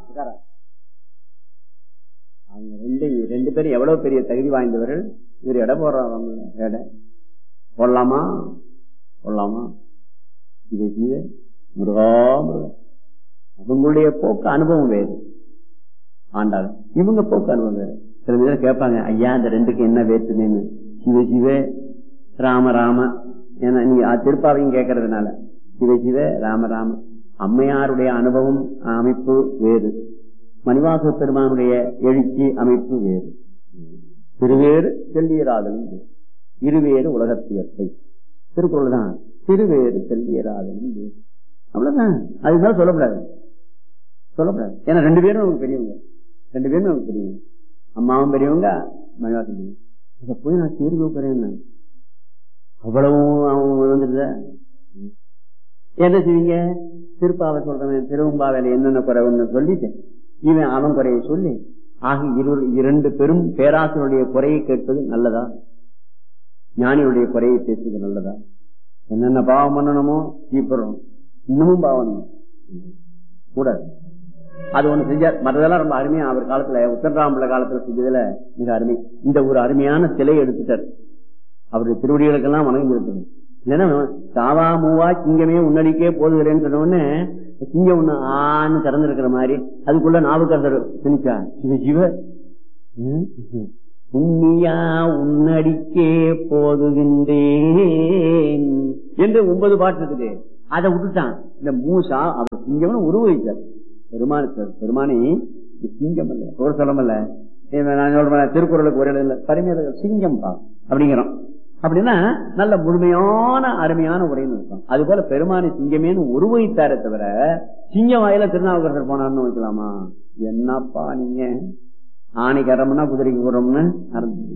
அவங்க ரெண்டு ரெண்டு பேரும் எவ்வளவு பெரிய தகுதி வாய்ந்தவர்கள் இவர் எடை போடுறாங்க எடை போடலாமா போடலாமா இது இது முருகா முருகா அவங்களுடைய போக்கு அனுபவம் வேறு ஆண்டாள் இவங்க போக்கு அனுபவம் வேறு சில பேர் கேட்பாங்க ஐயா இந்த ரெண்டுக்கு என்ன வேற்றுமைன்னு சிவ சிவ ராம ராம ஏன்னா நீங்க திருப்பாவையும் கேட்கறதுனால சிவ சிவ ராம ராம அம்மையாருடைய அனுபவம் அமைப்பு வேறு மணிவாச பெருமானுடைய எழுச்சி அமைப்பு வேறு திருவேறு செல்லியராதலும் வேறு இருவேறு உலகத்தியற்கை திருக்குறள் தான் திருவேறு செல்லியராதலும் வேறு அவ்வளவுதான் அதுதான் சொல்லக்கூடாது சொல்லக்கூடாது ஏன்னா ரெண்டு பேரும் நமக்கு பெரியவங்க ரெண்டு பேரும் நமக்கு பெரியவங்க அம்மாவும் பெரியவங்க மணிவாசம் பெரியவங்க இதை போய் நான் தீர்வு பெறேன் அவ்வளவு அவங்க வந்துட்டு என்ன செய்வீங்க திருப்பாவை சொல்றவன் திருவம்பாவையில என்னென்ன குறைவுன்னு சொல்லிட்டு இவன் அவன் குறையை சொல்லி ஆக இரு இரண்டு பெரும் பேராசனுடைய குறையை கேட்பது நல்லதா ஞானியுடைய குறையை பேசுவது நல்லதா என்னென்ன பாவம் பண்ணணுமோ தீப்புறோம் இன்னமும் பாவம் கூடாது அது ஒண்ணு செஞ்சார் மற்றதெல்லாம் ரொம்ப அருமையா அவர் காலத்துல உத்தரராமல காலத்துல செஞ்சதுல மிக அருமை இந்த ஒரு அருமையான சிலை எடுத்துட்டார் அவருடைய திருவடிகளுக்கெல்லாம் வணங்கி இருக்குது இல்லைன்னா சாவா மூவா சிங்கமே உன்னடிக்கே போதுகிறேன்னு சொன்ன உடனே சிங்கம் ஒண்ணு ஆன்னு திறந்திருக்கிற மாதிரி அதுக்குள்ள நாவுக்கரசர் திணிச்சா சிவ சிவ ம், ம். உண்மையா உன்னடிக்கே போதுகின்றேன் என்று ஒன்பது பாட்டு இருக்குது அதை விட்டுட்டான் இந்த மூசா அவர் சிங்கம்னு உருவகித்தார் பெருமான் பெருமானி இது சிங்கம் இல்ல ஒரு சொல்லமல்ல இவன் நான் சொல்றேன் திருக்குறளுக்கு ஒரு இல்ல பரிமையில சிங்கம் பா அப்படிங்கிறோம் அப்படின்னா நல்ல முழுமையான அருமையான உரைன்னு இருக்கும் அது போல பெருமானி சிங்கமேன்னு உருவகித்தாரே தவிர சிங்கம் வாயில திருநாவுக்கரசர் போனான்னு வைக்கலாமா என்னப்பா நீங்க ஆணைக்கு அறம்னா குதிரைக்கு போறோம்னு ஆரம்பிச்சு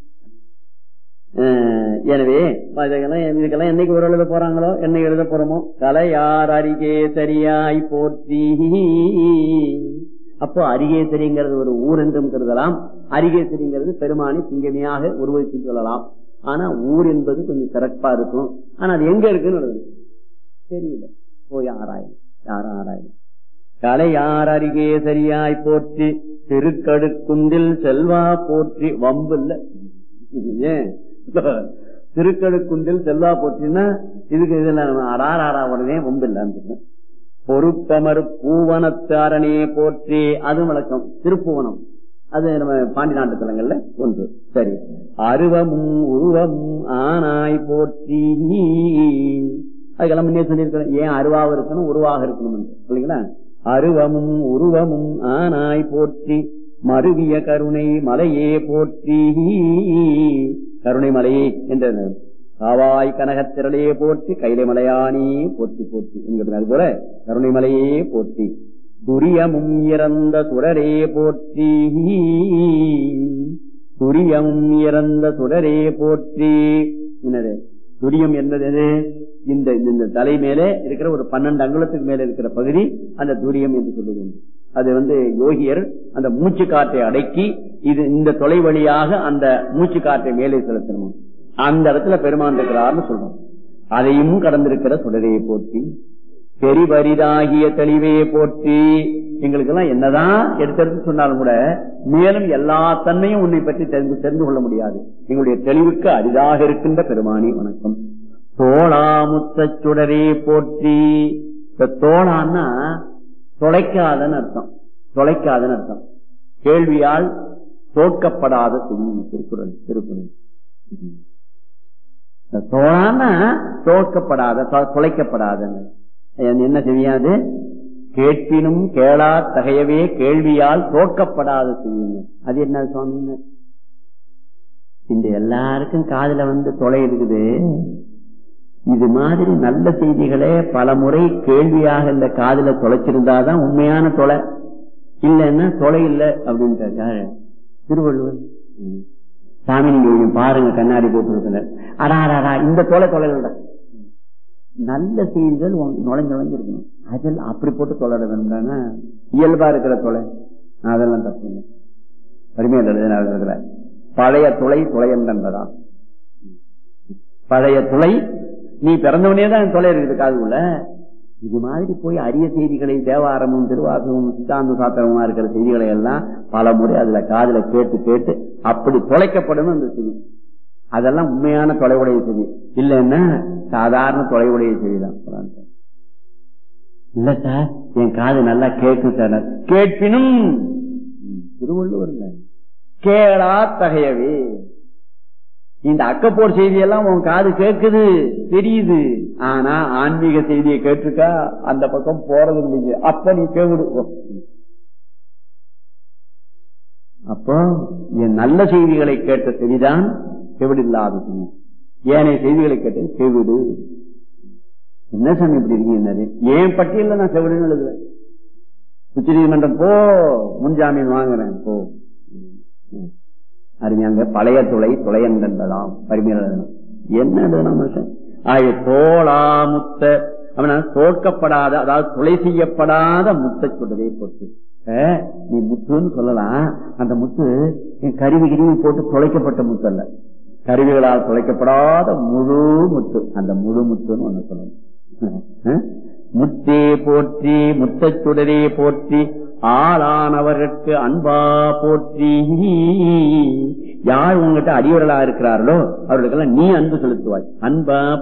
அஹ் எனவே இதெல்லாம் இதுக்கெல்லாம் என்னைக்கு ஒரு எழுத போறாங்களோ என்னைக்கு எழுத போறோமோ கலை யார் அருகே சரியாய் போற்றி அப்போ அரிகேசரிங்கிறது ஒரு ஊர் என்றும் கருதலாம் அரிகேசரிங்கிறது பெருமானி சிங்கமியாக உருவகித்து சொல்லலாம் ஆனா ஊர் என்பது கொஞ்சம் சிறப்பா இருக்கும் ஆனா அது எங்க இருக்குன்னு எழுதணும். தெரியல போய் ஆராயும் யாரும் ஆராயும் கலை யார் அருகே சரியாய் போற்றி திருக்கடுக்குந்தில் செல்வா போற்றி வம்பு இல்ல ஏன் திருக்கடுக்குந்தில் செல்வா போற்றினா இதுக்கு இதுல அடாராடா உடனே வம்பு இல்லான்னு பொறுப்பமர் பூவனத்தாரனே போற்றி அதுவும் வழக்கம் திருப்புவனம் அது நம்ம பாண்டி நாட்டு தலங்கள்ல ஒன்று சரி அருவமும் உருவமும் ஆனாய் போற்றி அதுக்கெல்லாம் முன்னே சொல்லியிருக்கிறேன் ஏன் அருவாக இருக்கணும் உருவாக இருக்கணும் என்று இல்லைங்களா அருவமும் உருவமும் ஆனாய் போற்றி மருவிய கருணை மலையே போற்றி கருணை மலையே என்றது காவாய் கனகத்திரளே போற்றி கைலை மலையானே போற்றி போற்றி என்கிறது அது போல கருணை மலையே போற்றி துரியமும் இறந்த சுடரே போற்றி துரியமும் இறந்த சுடரே போற்றி என்னது துரியம் என்பது எது? இந்த இந்த தலை மேலே இருக்கிற ஒரு பன்னெண்டு அங்குலத்துக்கு மேல இருக்கிற பகுதி அந்த துரியம் என்று சொல்லுவது அது வந்து யோகியர் அந்த மூச்சு காற்றை அடக்கி இது இந்த தொலை வழியாக அந்த மூச்சு காற்றை மேலே செலுத்தணும் அந்த இடத்துல பெருமான் இருக்கிறார்னு சொல்றோம் அதையும் கடந்திருக்கிற சுடரையை போற்றி பெரிவரிதாகிய தெளிவே போற்றி எங்களுக்கு எல்லாம் என்னதான் எடுத்தெடுத்து சொன்னாலும் கூட மேலும் எல்லா தன்மையும் உன்னை பற்றி தெரிந்து தெரிந்து கொள்ள முடியாது எங்களுடைய தெளிவுக்கு அரிதாக இருக்கின்ற பெருமானி வணக்கம் தோளாமுத்த சுடரே போற்றி இந்த தோளான்னா தொலைக்காதன்னு அர்த்தம் தொலைக்காதன்னு அர்த்தம் கேள்வியால் தோற்கப்படாத துணி திருக்குறள் திருக்குறள் இந்த தோளான்னா தோற்கப்படாத தொ- தொலைக்கப்படாதன்னு அது என்ன செய்யாது கேட்பினும் கேளா தகையவே கேள்வியால் தோற்கப்படாத செய்யுங்க அது என்ன சுவாமி இந்த எல்லாருக்கும் காதுல வந்து தொலை இருக்குது இது மாதிரி நல்ல செய்திகளே பல முறை கேள்வியாக இந்த காதுல தொலைச்சிருந்தாதான் உண்மையான தொலை இல்லைன்னா தொலை இல்லை அப்படின்ட்டு திருவள்ளுவர் ம். சாமி நீங்க கொஞ்சம் பாருங்க கண்ணாடி போட்டு அடா அடா இந்த தொலை தொலைகள்டா நல்ல செய்திகள் உங்க- நுழைஞ்சு நுழைஞ்சிருக்கணும் அதில் அப்படி போட்டு தொலைட வேணும்னா இயல்பா இருக்கிற தொலை அதெல்லாம் தப்பு இல்லை அருமையா எழுதுற பழைய துளை துளையன்றதா பழைய துளை நீ பிறந்தவனே தான் தொலை இருக்குது காதுக்குள்ள இது மாதிரி போய் அரிய செய்திகளை தேவாரமும் திருவாசகமும் சித்தாந்த சாத்திரமா இருக்கிற செய்திகளை எல்லாம் பல முறை அதுல காதுல கேட்டு கேட்டு அப்படி தொலைக்கப்படணும் அந்த செய்தி அதெல்லாம் உண்மையான தொலைவுடைய செய்தி இல்லைன்னா சாதாரண தொலைவுடைய செய்திதான் குரான் சார். இல்ல சார் என் காது நல்லா கேட்கும் சார் கேட்பினும் திருவள்ளுவர் இல்ல. கேளா தகையவே இந்த அக்கப்போர் செய்தியெல்லாம் உன் காது கேட்குது தெரியுது ஆனா ஆன்மீக செய்தியை கேட்டிருக்கா அந்த பக்கம் போறது இல்லைங்க அப்ப நீ கேவிடு அப்போ என் நல்ல செய்திகளை கேட்ட செவிதான் செவிடில்லாத செவி ஏனைய செய்திகளை கேட்டது செவிடு என்ன சாமி இப்படி இருக்கீங்க ஏன் பட்டியல நான் செவிடுன்னு எழுதுவேன் உச்ச நீதிமன்றம் போ முன்ஜாமீன் வாங்குறேன் போ ம். அருமையாங்க பழைய துளை துளையன்றதாம் பரிமையில் எழுதணும் என்ன எழுதணும் மனுஷன் ஆகிய தோளாமுத்த அவன தோற்கப்படாத அதாவது துளை செய்யப்படாத முத்தை சொல்றதே போட்டு அஹ், நீ முத்துன்னு சொல்லலாம் அந்த முத்து என் கருவி கிருவி போட்டு துளைக்கப்பட்ட முத்து அல்ல கருவிகளால் துளைக்கப்படாத முழு முத்து அந்த முழு முத்துன்னு ஒண்ணு சொல்லணும் அஹ், முத்தே போற்றி முத்தச் சுடரே போற்றி ஆளானவர்களுக்கு அன்பா போற்றி யார் உங்ககிட்ட அடியவர்களா இருக்கிறார்களோ அவர்களுக்கெல்லாம் நீ அன்பு செலுத்துவாய் அன்பா